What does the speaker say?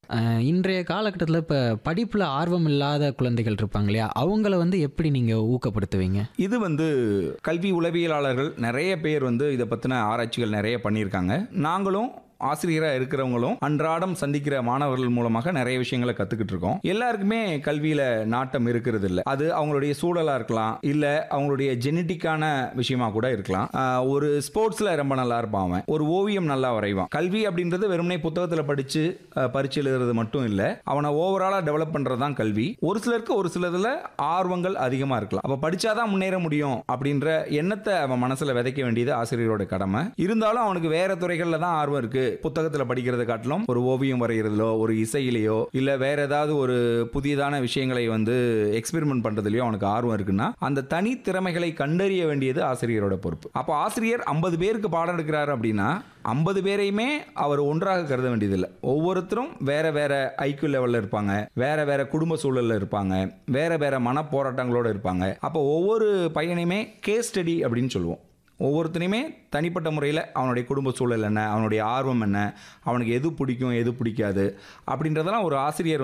அஹ், இன்றைய காலகட்டத்தில் இப்போ படிப்பில் ஆர்வம் இல்லாத குழந்தைகள் இருப்பாங்க இல்லையா அவங்கள வந்து எப்படி நீங்கள் ஊக்கப்படுத்துவீங்க இது வந்து கல்வி உளவியலாளர்கள் நிறைய பேர் வந்து இதை பற்றின ஆராய்ச்சிகள் நிறைய பண்ணியிருக்காங்க நாங்களும் ஆசிரியராக இருக்கிறவங்களும் அன்றாடம் சந்திக்கிற மாணவர்கள் மூலமாக நிறைய விஷயங்களை கற்றுக்கிட்டு இருக்கோம் எல்லாருக்குமே கல்வியில் நாட்டம் இருக்கிறது இல்லை அது அவங்களுடைய சூழலாக இருக்கலாம் இல்லை அவங்களுடைய ஜெனட்டிக்கான விஷயமா கூட இருக்கலாம் ஆஹ் ஒரு ஸ்போர்ட்ஸில் ரொம்ப நல்லா இருப்பான் அவன் ஒரு ஓவியம் நல்லா வரைவான் கல்வி அப்படின்றது வெறுமனே புத்தகத்தில் படித்து பரிச்சு எழுதுறது மட்டும் இல்லை அவனை ஓவராலாக டெவலப் பண்ணுறது தான் கல்வி ஒரு சிலருக்கு ஒரு சிலதில் ஆர்வங்கள் அதிகமாக இருக்கலாம் அப்போ படித்தாதான் முன்னேற முடியும் அப்படின்ற எண்ணத்தை அவன் மனசில் விதைக்க வேண்டியது ஆசிரியரோட கடமை இருந்தாலும் அவனுக்கு வேற துறைகளில் தான் ஆர்வம் இருக்கு புத்தகத்தில் படிக்கிறத காட்டிலும் ஒரு ஓவியம் வரைகிறதுலோ ஒரு இசையிலையோ இல்லை வேற ஏதாவது ஒரு புதியதான விஷயங்களை வந்து எக்ஸ்பெரிமெண்ட் பண்ணுறதுலையோ அவனுக்கு ஆர்வம் இருக்குன்னா அந்த தனி திறமைகளை கண்டறிய வேண்டியது ஆசிரியரோட பொறுப்பு அப்போ ஆசிரியர் ஐம்பது பேருக்கு பாடம் எடுக்கிறாரு அப்படின்னா ஐம்பது பேரையுமே அவர் ஒன்றாக கருத வேண்டியதில்லை ஒவ்வொருத்தரும் வேற வேற ஐக்கியூ லெவலில் இருப்பாங்க வேற வேற குடும்ப சூழலில் இருப்பாங்க வேற வேற மன போராட்டங்களோட இருப்பாங்க அப்போ ஒவ்வொரு பையனையுமே கேஸ் ஸ்டடி அப்படின்னு சொல்லுவோம் ஒவ்வொருத்தனையுமே தனிப்பட்ட முறையில் அவனுடைய குடும்ப சூழல் என்ன அவனுடைய ஆர்வம் என்ன அவனுக்கு எது பிடிக்கும் எது பிடிக்காது அப்படின்றதெல்லாம் ஒரு ஆசிரியர்